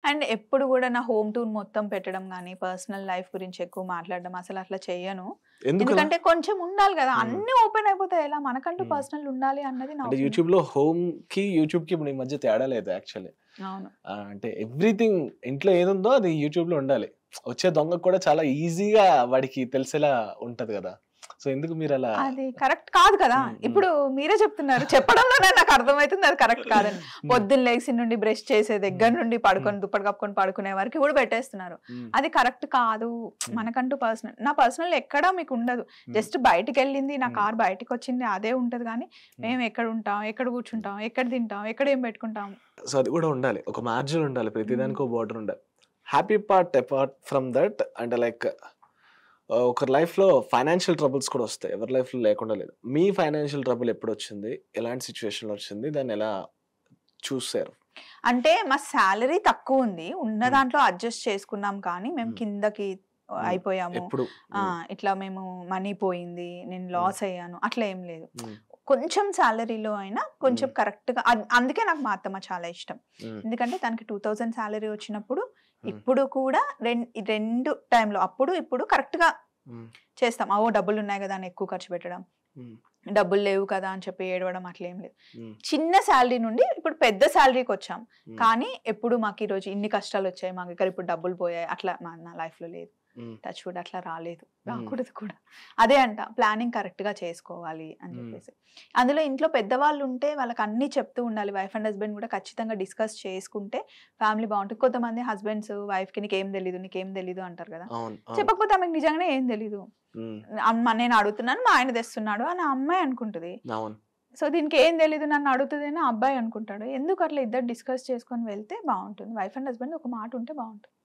And ఎప్పుడు కూడా నా హోమ్ టూర్ మొత్తం పెట్టడం కానీ పర్సనల్ లైఫ్ గురించి ఎక్కువ మాట్లాడడం అసలు అట్లా చెయ్యను ఎందుకు అలా? ఎందుకంటే కొంచెం ఉండాలి కదా Hmm. అన్ని ఓపెన్ అయిపోతాయి ఎలా మనకంటూ Hmm. పర్సనల్ ఉండాలి అన్నది నా అంటే opinion. యూట్యూబ్ లో హోమ్ కి యూట్యూబ్ కి ఇప్పుడు ఈ మధ్య తేడా లేదు యాక్చువల్లీ అవును అంటే ఎవ్రీథింగ్ ఇంట్లో ఏదుందో అది యూట్యూబ్ లో ఉండాలి వచ్చే దొంగ కూడా చాలా ఈజీగా వాడికి తెలిసేలా ఉంటది కదా సో ఎందుకు మీరు అలా అది కరెక్ట్ కాదు కదా Hmm, hmm. ఇప్పుడు మీరే చెప్తున్నారు చెప్పడంలోనే నాకు అర్థమవుతుంది అది కరెక్ట్ కాదని పొద్దున్న లేచి నుండి బ్రష్ చేసే దగ్గర నుండి పడుకొని దుప్పటి కప్పుకొని పడుకునే వరకు కూడా పెట్టేస్తున్నారు ఉమ్, అది కరెక్ట్ కాదు మనకంటూ పర్సనల్ నా పర్సనల్ ఎక్కడా మీకు ఉండదు జస్ట్ బయటికి వెళ్ళింది నా Hmm. కార్ బయటికి వచ్చింది అదే ఉంటది కానీ మేము ఎక్కడ ఉంటాం ఎక్కడ కూర్చుంటాం ఎక్కడ తింటాం ఎక్కడ ఏం పెట్టుకుంటాం సో అది కూడా ఉండాలి ఒక మార్జిన్ ఉండాలి ప్రతిదానికి ఒక బార్డర్ ఉండాలి happy part apart from that అంటే లైక్ ఒక లైఫ్ లో ఫైనాన్షియల్ ట్రబుల్స్ కూడా వస్తాయి ఎవరి లైఫ్ లో లేకుండా లేదు మీ ఫైనాన్షియల్ ట్రబుల్ ఎప్పుడు వచ్చింది ఎలాంటి సిచ్యువేషన్ లో వచ్చింది దాన్ని ఎలా చూసారు అంటే మా శాలరీ తక్కువ ఉంది ఉన్న Hmm. దాంట్లో అడ్జస్ట్ చేసుకున్నాం కానీ మేము Hmm. కిందకి అయిపోయాము ఎప్పుడు ఆ, ఇట్లా మేము మనీ పోయింది నేను లాస్ అయ్యాను అట్లా ఏం లేదు ఉమ్, కొంచెం శాలరీలో అయినా కొంచెం Hmm. కరెక్ట్ గా అద్- అందుకే నాకు మా అత్తమ్మ చాలా ఇష్టం ఉమ్, ఎందుకంటే తనకి టూ థౌజండ్ శాలరీ వచ్చినప్పుడు Hmm. ఇప్పుడు కూడా రెం- ఈ రెండు టైంలో అప్పుడు ఇప్పుడు కరెక్ట్ గా ఉమ్, చేస్తాం అవో డబ్బులు ఉన్నాయి కదా అని ఎక్కువ ఖర్చు పెట్టడం ఉమ్, డబ్బులు లేవు కదా అని చెప్పి ఏడవడం అట్లా ఏం లేదు ఉమ్, చిన్న శాలరీ నుండి ఇప్పుడు పెద్ద శాలరీకి వచ్చాం ఉమ్, కానీ ఎప్పుడు మాకు ఈ రోజు ఇన్ని కష్టాలు వచ్చాయి మాకు ఇక్కడ ఇప్పుడు డబ్బులు పోయాయి అట్లా మా నా లైఫ్ లో లేదు ఉమ్, టచ్ వుడ్ అట్లా రాలేదు రాకూడదు కూడా అదే అంట ప్లానింగ్ కరెక్ట్ గా చేసుకోవాలి అని Hmm. చెప్పేసి అందులో ఇంట్లో పెద్దవాళ్ళు ఉంటే వాళ్ళకి అన్ని చెప్తూ ఉండాలి వైఫ్ అండ్ హస్బెండ్ కూడా ఖచ్చితంగా డిస్కస్ చేసుకుంటే ఫ్యామిలీ బాగుంటుంది కొంతమంది హస్బెండ్స్ వైఫ్ కి నీకేం తెలీదు నీకేం తెలీదు అంటారు కదా అవును అవును, చెప్పకపోతే ఆమెకు నిజంగానే ఏం తెలీదు ఉమ్, అమ్మ నేను అడుగుతున్నాను మా ఆయన తెస్తున్నాడు అని ఆ అమ్మాయి అనుకుంటుంది అవును సో దీనికి ఏం తెలీదు నన్ను అడుగుతుంది అని ఆ అబ్బాయి అనుకుంటాడు ఎందుకు అట్లా ఇద్దరు డిస్కస్ చేసుకొని వెళ్తే బాగుంటుంది వైఫ్ అండ్ హస్బెండ్ ఒక మాట ఉంటే బాగుంటుంది